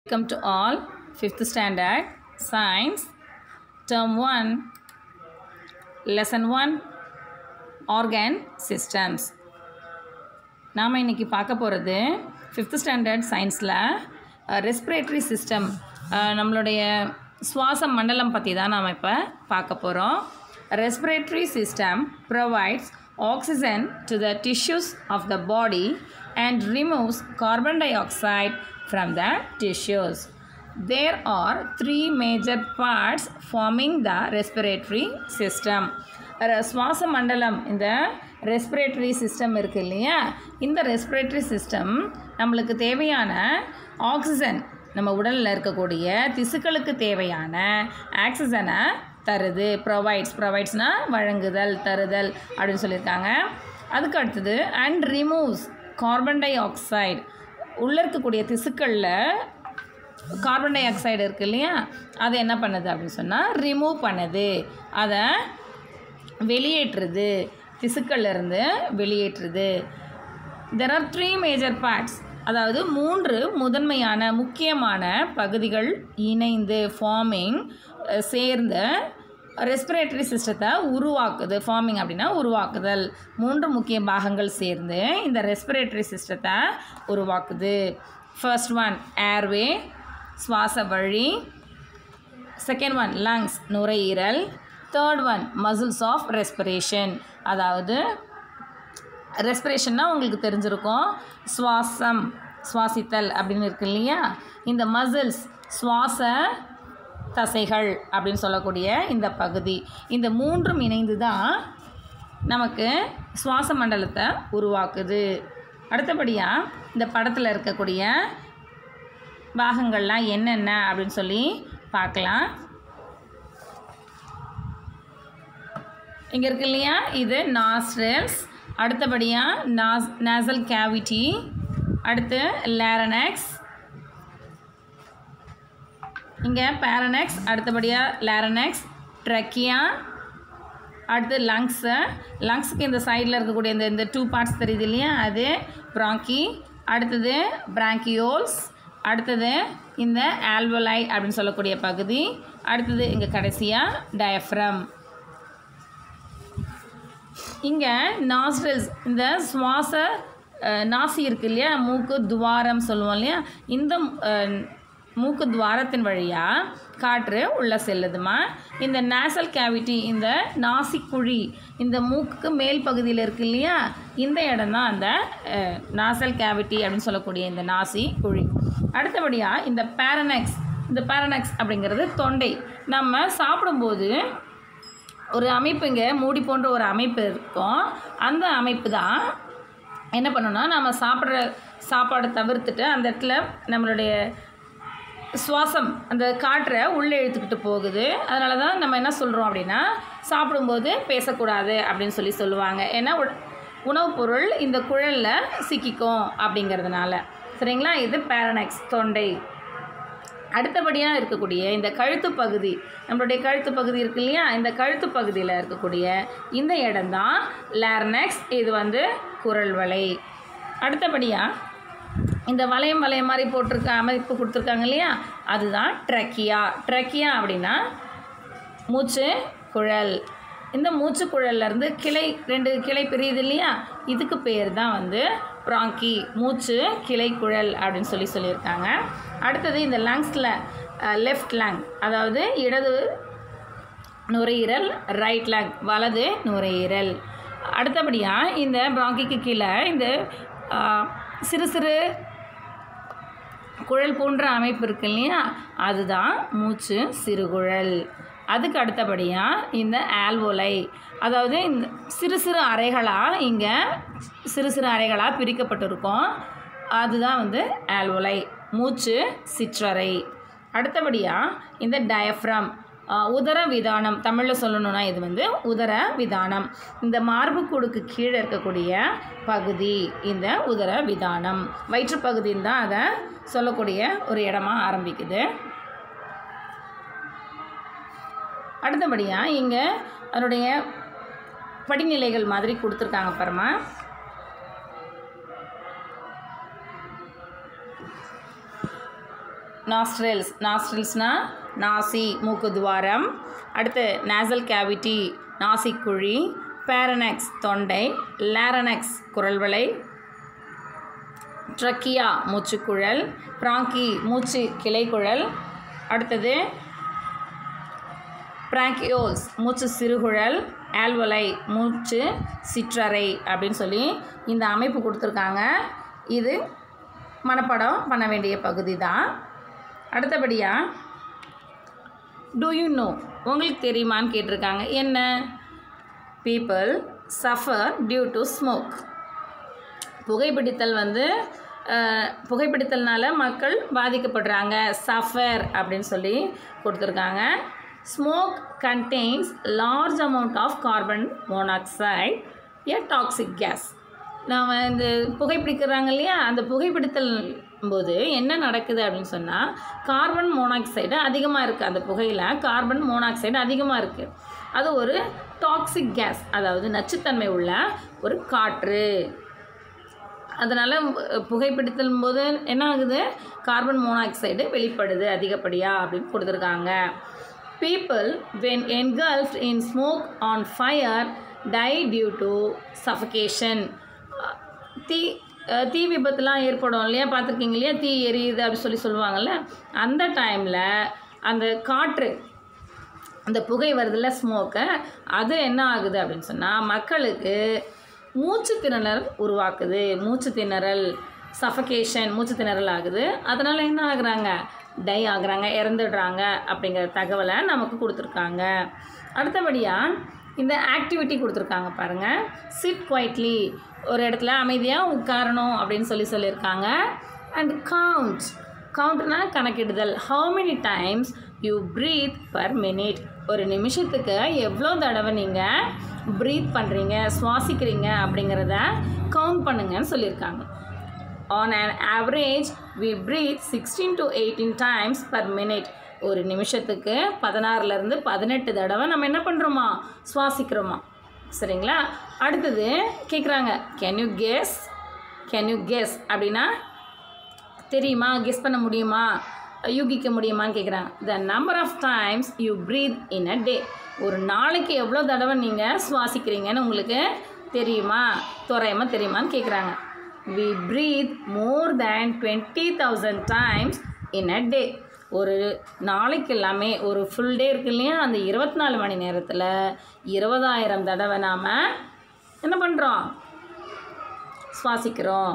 Welcome to all, 5th standard, science, term 1, lesson 1, organ systems. நாம் இன்னைக்கு பார்க்க போகிறது ஃபிஃப்த் ஸ்டாண்டர்ட் சயின்ஸில் ரெஸ்பிரேட்டரி சிஸ்டம் நம்மளுடைய சுவாச மண்டலம் பற்றி தான் நாம் இப்போ பார்க்க போகிறோம் respiratory system provides oxygen to the tissues of the body and removes carbon dioxide from the tissues There are three major parts forming the respiratory system. ர- சுவாச மண்டலம் இந்த ரெஸ்பிரேட்டரி சிஸ்டம் இருக்கு இல்லையா இந்த ரெஸ்பிரேட்டரி சிஸ்டம் நம்மளுக்கு தேவையான oxygen நம்ம உடலில் இருக்கக்கூடிய திசுக்களுக்கு தேவையான ஆக்சிஜனை தருது ப்ரொவைட்ஸ் ப்ரொவைட்ஸ்னால் வழங்குதல் தருதல் அப்படின்னு சொல்லியிருக்காங்க அதுக்கு அடுத்தது and removes carbon dioxide உள்ளே இருக்கக்கூடிய திசுக்களில் கார்பன் டை ஆக்சைடு இருக்கு இல்லையா அதை என்ன பண்ணுது அப்படின்னு சொன்னால் ரிமூவ் பண்ணுது அதை வெளியேற்றுது திசுக்கள்ல இருந்து வெளியேற்றுது there are three major parts அதாவது மூன்று முதன்மையான முக்கியமான பகுதிகள் இணைந்து ஃபார்மிங் சேர்ந்த ரெஸ்பிரேட்டரி சிஸ்டத்தை உருவாக்குது ஃபார்மிங் அப்படின்னா உருவாக்குதல் மூன்று முக்கிய பாகங்கள் சேர்ந்து இந்த ரெஸ்பிரேட்டரி சிஸ்டத்தை உருவாக்குது ஃபர்ஸ்ட் ஒன் ஏர்வே சுவாச வழி செகண்ட் ஒன் லங்ஸ் நுரையீரல் third one muscles of respiration அதாவது ரெஸ்பிரேஷன்னா உங்களுக்கு தெரிஞ்சிருக்கும் சுவாசம் சுவாசித்தல் அப்படின்னு இருக்கு இல்லையா இந்த மசில்ஸ் சுவாச தசைகள் அப்படின்னு சொல்லக்கூடிய இந்த பகுதி இந்த மூன்றும் இணைந்து தான் நமக்கு சுவாச மண்டலத்தை உருவாக்குது அடுத்தபடியாக இந்த படத்தில் இருக்கக்கூடிய பாகங்கள்லாம் என்னென்ன அப்படின்னு சொல்லி பார்க்கலாம் இங்கே இருக்கு இல்லையா இது நாஸ்ட்ரல்ஸ் அடுத்தபடியாக நாஸ் நேசல் கேவிட்டி அடுத்து லேரனெக்ஸ் இங்கே பேரனெக்ஸ் அடுத்தபடியாக லேரனெக்ஸ் ட்ரக்கியா அடுத்து லங்ஸு லங்ஸுக்கு இந்த சைடில் இருக்கக்கூடிய இந்த இந்த டூ பார்ட்ஸ் தெரியுது இல்லையா அது ப்ராங்கி அடுத்தது பிராங்கியோல்ஸ் அடுத்தது இந்த ஆல்வலை அப்படின்னு சொல்லக்கூடிய பகுதி அடுத்தது இங்கே கடைசியாக டயஃப்ரம் இங்கே நாஸ்ட்ரல்ஸ் இந்த சுவாச அஹ், நாசி இருக்கு இல்லையா மூக்கு துவாரம் சொல்லுவோம் இல்லையா இந்த அஹ், மூக்கு துவாரத்தின் வழியாக காற்று உள்ளே செல்லுதுமா இந்த நேசல் கேவிட்டி இந்த நாசிக்குழி இந்த மூக்குக்கு மேல் பகுதியில் இருக்கு இல்லையா இந்த இடம் தான் அந்த நாசல் கேவிட்டி அப்படின்னு சொல்லக்கூடிய இந்த நாசி குழி அடுத்தபடியாக இந்த பேரனெக்ஸ் இந்த பேரனெக்ஸ் அப்படிங்கிறது தொண்டை நம்ம சாப்பிடும்போது ஒரு அமைப்பு இங்கே மூடி போன்ற ஒரு அமைப்பு இருக்கும் அந்த அமைப்பு தான் என்ன பண்ணணும்னா நம்ம சாப்பிட்ற சாப்பாடை தவிர்த்துட்டு அந்த இடத்துல நம்மளுடைய சுவாசம் அந்த காற்றை உள்ளே இழுத்துக்கிட்டு போகுது அதனால தான் நம்ம என்ன சொல்கிறோம் அப்படின்னா சாப்பிடும்போது பேசக்கூடாது அப்படின்னு சொல்லி சொல்லுவாங்க ஏன்னா உ- உணவுப் பொருள் இந்த குழலில் சிக்கிக்கும் அப்படிங்கிறதுனால சரிங்களா இது பேரனெக்ஸ் தொண்டை அடுத்தபடியாக இருக்கக்கூடிய இந்த கழுத்து பகுதி நம்மளுடைய கழுத்து பகுதி இருக்கு இல்லையா இந்த கழுத்து பகுதியில் இருக்கக்கூடிய இந்த இடம்தான் லேர்னெக்ஸ் இது வந்து குரல் வலை அடுத்தபடியாக இந்த வளையம் வளையம் மாதிரி போட்டிருக்க அமைப்பு கொடுத்துருக்காங்க இல்லையா அதுதான் ட்ரக்கியா ட்ரக்கியா அப்படின்னா மூச்சு குழல் இந்த மூச்சு குழல்ல இருந்து கிளை ரெண்டு கிளை பிரியுது இல்லையா இதுக்கு பேர் தான் வந்து ப்ராங்கி மூச்சு கிளை குழல் அப்படின்னு சொல்லி சொல்லியிருக்காங்க அடுத்தது இந்த லங்ஸில் லெஃப்ட் லங் அதாவது இடது நுரையீரல் ரைட் லங் வலது நுரையீரல் அடுத்தபடியாக இந்த ப்ராங்கிக்கு கீழே இந்த ஆ, சிறு சிறு குழல் போன்ற அமைப்பு இருக்கு இல்லையா அதுதான் மூச்சு சிறுகுழல் அதுக்கு அடுத்தபடியாக இந்த ஆல்வோலை அதாவது இந்த சிறு சிறு அறைகளாக இங்கே சிறு சிறு அறைகளாக பிரிக்கப்பட்டிருக்கும் அதுதான் வந்து ஆல்வோலை மூச்சு சிற்றறை அடுத்தபடியாக இந்த டயஃப்ரம் உதர விதானம் தமிழில் சொல்லணும்னா இது வந்து உதர விதானம் இந்த மார்புக்கூடுக்கு கீழே இருக்கக்கூடிய பகுதி இந்த உதர விதானம் வயிற்றுப்பகுதியில் தான் அதை சொல்லக்கூடிய ஒரு இடமா ஆரம்பிக்குது அடுத்தபடியாக இங்கே அதனுடைய படிநிலைகள் மாதிரி கொடுத்துருக்காங்க பாருமா நாஸ்ட்ரல்ஸ் நாஸ்ட்ரல்ஸ்னால் நாசி மூக்கு துவாரம் அடுத்து நேசல் கேவிட்டி நாசிக்குழி பேரனெக்ஸ் தொண்டை லேரனெக்ஸ் குரல்வளை ட்ரக்கியா மூச்சுக்குழல் பிராங்கி மூச்சு கிளைக்குழல் அடுத்தது பிராங்கியோல்ஸ் மூச்சு சிறுகுழல் ஆல்வலை மூச்சு சிற்றறை அப்படின்னு சொல்லி இந்த அமைப்பு கொடுத்துருக்காங்க இது மனப்பாடம் பண்ண வேண்டிய பகுதி தான் அடுத்தபடியாக டூ யூ நோ உங்களுக்கு தெரியுமான்னு கேட்டிருக்காங்க என்ன people suffer due to smoke புகைப்பிடித்தல் வந்து அஹ், புகைப்பிடித்தல்னால மக்கள் பாதிக்கப்படுறாங்க சஃபர் அப்படின்னு சொல்லி கொடுத்துருக்காங்க smoke contains large amount of carbon monoxide a toxic gas நாம் இந்த புகைப்பிடிக்கிறாங்க இல்லையா அந்த புகைப்பிடித்தல் போது என்ன நடக்குது அப்படின்னு சொன்னால் கார்பன் மோனாக்சைடு அதிகமாக இருக்குது அந்த புகையில் கார்பன் மோனாக்சைடு அதிகமாக இருக்குது அது ஒரு டாக்ஸிக் கேஸ் அதாவது நச்சுத்தன்மை உள்ள ஒரு காற்று அதனால் புகைப்பிடித்தல் போது என்ன ஆகுது கார்பன் மோனாக்சைடு வெளிப்படுது அதிகப்படியாக அப்படின்னு கொடுத்துருக்காங்க people when engulfed in smoke on fire die due to suffocation தீ அஹ் தீ விபத்துலாம் ஏற்படும் இல்லையா பார்த்துருக்கீங்க இல்லையா தீ எரியுது அப்படி சொல்லி சொல்லுவாங்கள்ல அந்த டைமில் அந்த காற்று அந்த புகை வருதுல்ல ஸ்மோக்கை அது என்ன ஆகுது அப்படின்னு சொன்னால் மக்களுக்கு மூச்சு திணறல் உருவாக்குது மூச்சு திணறல் சஃபகேஷன் மூச்சு திணறல் ஆகுது அதனால் என்ன ஆகுறாங்க டை ஆகுறாங்க இறந்துடுறாங்க அப்படிங்கிற தகவலை நமக்கு கொடுத்துருக்காங்க அடுத்தபடியாக இந்த ஆக்டிவிட்டி கொடுத்துருக்காங்க பாருங்கள் சிட் குவைட்லி ஒரு இடத்துல அமைதியாக உட்காரணும் அப்படின்னு சொல்லி சொல்லியிருக்காங்க அண்ட் கவுண்ட் கவுண்ட்னா கணக்கிடுதல் how many times you breathe per minute ஒரு நிமிஷத்துக்கு எவ்வளோ தடவை நீங்கள் ப்ரீத் பண்ணுறீங்க சுவாசிக்கிறீங்க அப்படிங்கிறத கவுண்ட் பண்ணுங்கன்னு சொல்லியிருக்காங்க on an average we breathe sixteen to eighteen times per minute ஒரு நிமிஷத்துக்கு பதினாறுலேருந்து பதினெட்டு தடவை நம்ம என்ன பண்ணுறோமா சுவாசிக்கிறோமா சரிங்களா அடுத்தது கேட்குறாங்க can you guess can you guess அப்படின்னா தெரியுமா கெஸ் பண்ண முடியுமா யூகிக்க முடியுமான்னு கேட்குறாங்க the number of times you breathe in a day ஒரு நாளைக்கு எவ்வளோ தடவை நீங்கள் சுவாசிக்கிறீங்கன்னு உங்களுக்கு தெரியுமா தோராயமாக தெரியுமான்னு கேட்குறாங்க we breathe more than twenty thousand times in a day ஒரு நாளைக்கு எல்லாமே ஒரு ஃபுல் டே இருக்கு இல்லையா அந்த இருபத்தி நாலு மணி நேரத்தில் இருபதாயிரம் தடவை நாம் என்ன பண்ணுறோம் சுவாசிக்கிறோம்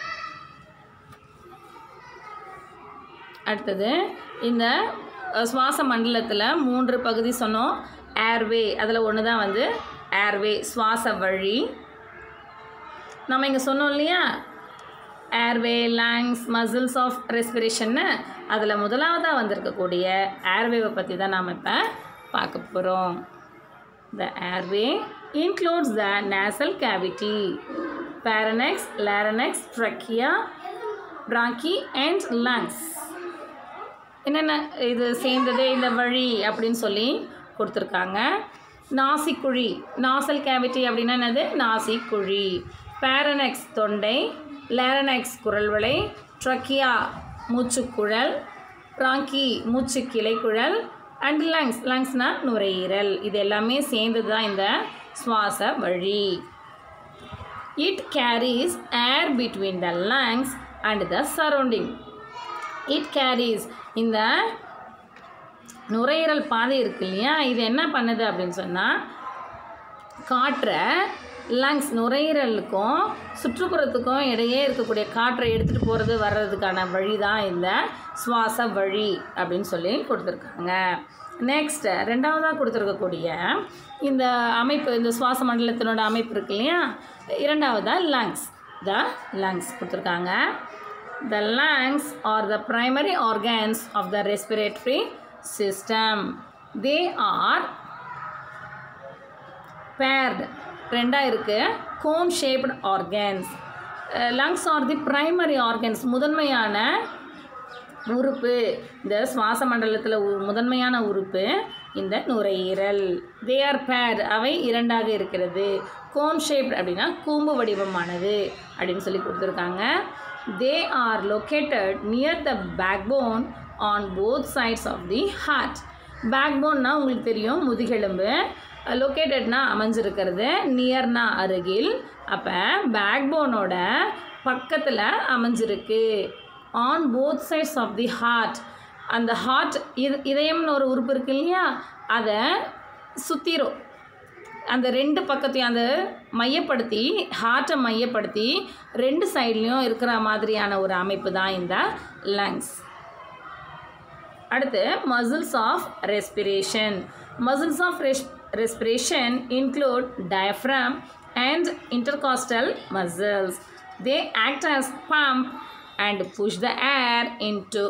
அடுத்தது இந்த அஹ், சுவாச மண்டலத்தில் மூன்று பகுதி சொன்னோம் ஏர்வே அதில் ஒன்று தான் வந்து ஏர்வே சுவாச வழி நம்ம இங்கே சொன்னோம் இல்லையா ஏர்வே லங்ஸ் மசில்ஸ் ஆஃப் ரெஸ்பிரேஷன்னு அதில் முதலாவதாக வந்திருக்கக்கூடிய ஏர்வேவை பற்றி தான் நாம் இப்போ பார்க்க போகிறோம் the airway includes the nasal cavity pharynx larynx trachea bronchi and lungs என்னென்ன இது சேர்ந்தது இந்த வழி அப்படின்னு சொல்லி கொடுத்துருக்காங்க நாசிக்குழி நாசல் கேவிட்டி அப்படின்னா என்னது நாசிக்குழி பேரனெக்ஸ் தொண்டை லேரனெக்ஸ் குரல்வளை ட்ரக்கியா மூச்சுக்குழல் பிராங்கி மூச்சு கிளைக்குழல் அண்ட் லங்ஸ் லங்ஸ்னால் நுரையீரல் இது எல்லாமே சேர்ந்தது தான் இந்த சுவாச வழி it carries air between the lungs and the surrounding it carries இந்த நுரையீரல் பாதை இருக்கு இல்லையா இது என்ன பண்ணுது அப்படின்னு சொன்னால் காற்றை லங்ஸ் நுரையீரலுக்கும் சுற்றுப்புறத்துக்கும் இடையே இருக்கக்கூடிய காற்றை எடுத்துகிட்டு போகிறது வர்றதுக்கான வழி தான் இந்த சுவாச வழி அப்படின்னு சொல்லி கொடுத்துருக்காங்க நெக்ஸ்ட் ரெண்டாவதாக கொடுத்துருக்கக்கூடிய இந்த அமைப்பு இந்த சுவாச மண்டலத்தினோட அமைப்பு இருக்கு இல்லையா இரண்டாவதாக லங்ஸ் த லங்ஸ் கொடுத்துருக்காங்க The lungs are the primary organs of the respiratory system. They are paired ரெண்டாக இருக்குது cone shaped organs lungs are the primary organs முதன்மையான உறுப்பு இந்த சுவாச மண்டலத்தில் முதன்மையான உறுப்பு இந்த நுரையீரல் தே ஆர் பேர் அவை இரண்டாக இருக்கிறது கோன் ஷேப்ட் அப்படின்னா கூம்பு வடிவமானது அப்படின்னு சொல்லி கொடுத்துருக்காங்க they are located near the backbone on both sides of the heart பேக் போன்னா உங்களுக்கு தெரியும் முதுகெலும்பு லொக்கேட்டட்னா அமைஞ்சிருக்கிறது நியர்னா அருகில் அப்போ பேக் போனோட பக்கத்தில் அமைஞ்சிருக்கு on both sides of the heart அந்த ஹார்ட் இது இதயம்னு ஒரு உறுப்பு இருக்கு இல்லையா அதை சுற்றிரும் அந்த ரெண்டு பக்கத்தையும் அந்த மையப்படுத்தி ஹார்ட்டை மையப்படுத்தி ரெண்டு சைட்லேயும் இருக்கிற மாதிரியான ஒரு அமைப்பு தான் இந்த லங்ஸ் அடுத்து muscles of respiration muscles of res respiration include diaphragm and intercostal muscles. They act as pump and push the air into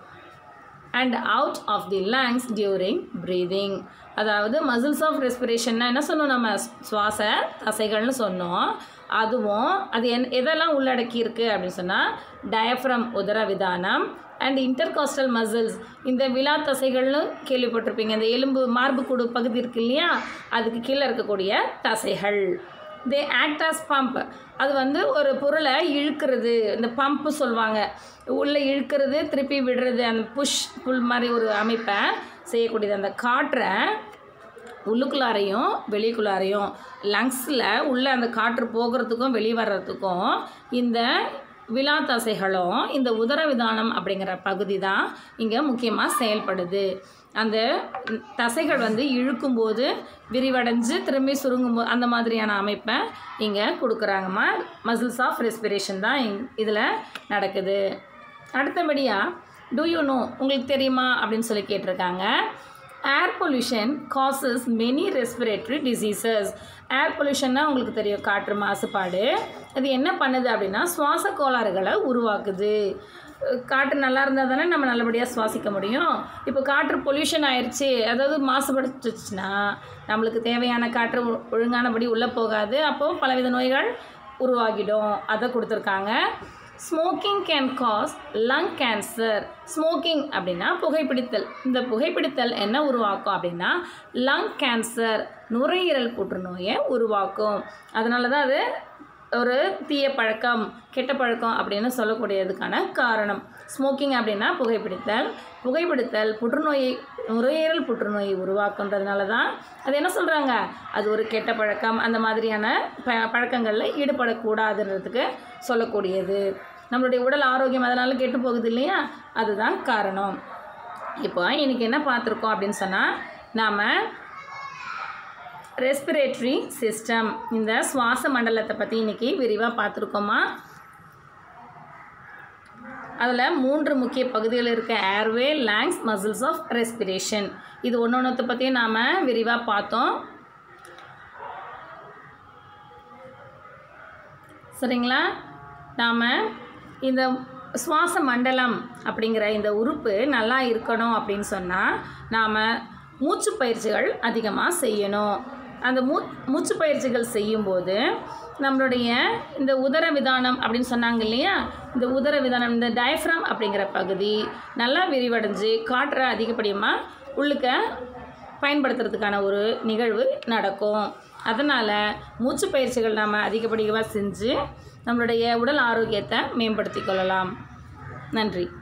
and out of the lungs during breathing அதாவது மசில்ஸ் ஆஃப் ரெஸ்பிரேஷன்னா என்ன சொன்னோம் நம்ம சுவாச தசைகள்னு சொன்னோம் அதுவும் அது என் எதெல்லாம் உள்ளடக்கி இருக்கு அப்படின்னு சொன்னால் டயஃப்ரம் உதர விதானம் அண்ட் இன்டர்காஸ்டல் மசில்ஸ் இந்த விழா தசைகள்னு கேள்விப்பட்டிருப்பீங்க இந்த எலும்பு மார்புக்கூடு பகுதி இருக்கு இல்லையா அதுக்கு கீழே இருக்கக்கூடிய தசைகள் தே ஆக்ட் ஆஸ் பம்ப் அது வந்து ஒரு பொருளை இழுக்கிறது இந்த பம்ப்பு சொல்லுவாங்க உள்ளே இழுக்கிறது திருப்பி விடுறது அந்த புஷ் புல் மாதிரி ஒரு அமைப்பை செய்யக்கூடியது அந்த காற்றை உள்ளுக்குள்ளாரையும் வெளிக்குள்ளாரையும் லங்ஸில் உள்ளே அந்த காற்று போகிறதுக்கும் வெளியே வர்றதுக்கும் இந்த விழா தசைகளும் இந்த உதரவிதானம் அப்படிங்கிற பகுதி தான் இங்கே முக்கியமாக செயல்படுது அந்த தசைகள் வந்து இழுக்கும்போது விரிவடைஞ்சு திரும்பி சுருங்கும்போது அந்த மாதிரியான அமைப்பை இங்கே கொடுக்குறாங்கம்மா மசில்ஸ் ஆஃப் ரெஸ்பிரேஷன் தான் இங் இதில் நடக்குது அடுத்தபடியாக டூ யூ நோ உங்களுக்கு தெரியுமா அப்படின்னு சொல்லி கேட்டிருக்காங்க air pollution causes many respiratory diseases air பொல்யூஷன்னா உங்களுக்கு தெரியும் காற்று மாசுபாடு அது என்ன பண்ணுது அப்படின்னா சுவாச கோளாறுகளை உருவாக்குது காற்று நல்லா இருந்தால் தானே நம்ம நல்லபடியாக சுவாசிக்க முடியும் இப்போ காற்று பொல்யூஷன் ஆயிடுச்சு அதாவது மாசுபடுத்துச்சுன்னா நம்மளுக்கு தேவையான காற்று ஒ- ஒழுங்கானபடி உள்ளே போகாது அப்போது பலவித நோய்கள் உருவாகிடும் அதை கொடுத்துருக்காங்க smoking can cause lung cancer smoking அப்படின்னா புகைப்பிடித்தல் இந்த புகைப்பிடித்தல் என்ன உருவாக்கும் அப்படின்னா லங் கேன்சர் நுரையீரல் புற்றுநோயை உருவாக்கும் அதனால தான் அது ஒரு தீய பழக்கம் கெட்ட பழக்கம் அப்படின்னு சொல்லக்கூடியதுக்கான காரணம் ஸ்மோக்கிங் அப்படின்னா புகைப்பிடித்தல் புகைப்பிடித்தல் புற்றுநோயை நுரையீரல் புற்றுநோயை உருவாக்குன்றதுனால தான் அது என்ன சொல்கிறாங்க அது ஒரு கெட்ட பழக்கம் அந்த மாதிரியான ப பழக்கங்களில் ஈடுபடக்கூடாதுன்றதுக்கு சொல்லக்கூடியது நம்மளுடைய உடல் ஆரோக்கியம் அதனால கெட்டு போகுது இல்லையா அதுதான் காரணம் இப்போ இன்னைக்கு என்ன பார்த்துருக்கோம் அப்படின்னு சொன்னால் நாம் ரெஸ்பிரேட்டரி சிஸ்டம் இந்த சுவாச மண்டலத்தை பற்றி இன்னைக்கு விரிவாக பார்த்துருக்கோமா அதில் மூன்று முக்கிய பகுதிகள் இருக்க airway lungs muscles of respiration இது ஒன்று ஒன்றத்தை பற்றியும் நாம் விரிவாக பார்த்தோம் சரிங்களா நாம் இந்த சுவாச மண்டலம் அப்படிங்கிற இந்த உறுப்பு நல்லா இருக்கணும் அப்படின்னு சொன்னால் நாம் மூச்சு பயிற்சிகள் அதிகமாக செய்யணும் அந்த மூ மூச்சு பயிற்சிகள் செய்யும்போது நம்மளுடைய இந்த உதர விதானம் அப்படின்னு சொன்னாங்க இல்லையா இந்த உதர விதானம் இந்த டயஃப்ராம் அப்படிங்கிற பகுதி நல்லா விரிவடைஞ்சு காற்றை அதிகப்படியமாக உள்ளுக்க பயன்படுத்துறதுக்கான ஒரு நிகழ்வு நடக்கும் அதனால் மூச்சு பயிற்சிகள் நாம் அதிகப்படியாக செஞ்சு நம்மளுடைய உடல் ஆரோக்கியத்தை மேம்படுத்திக் கொள்ளலாம் நன்றி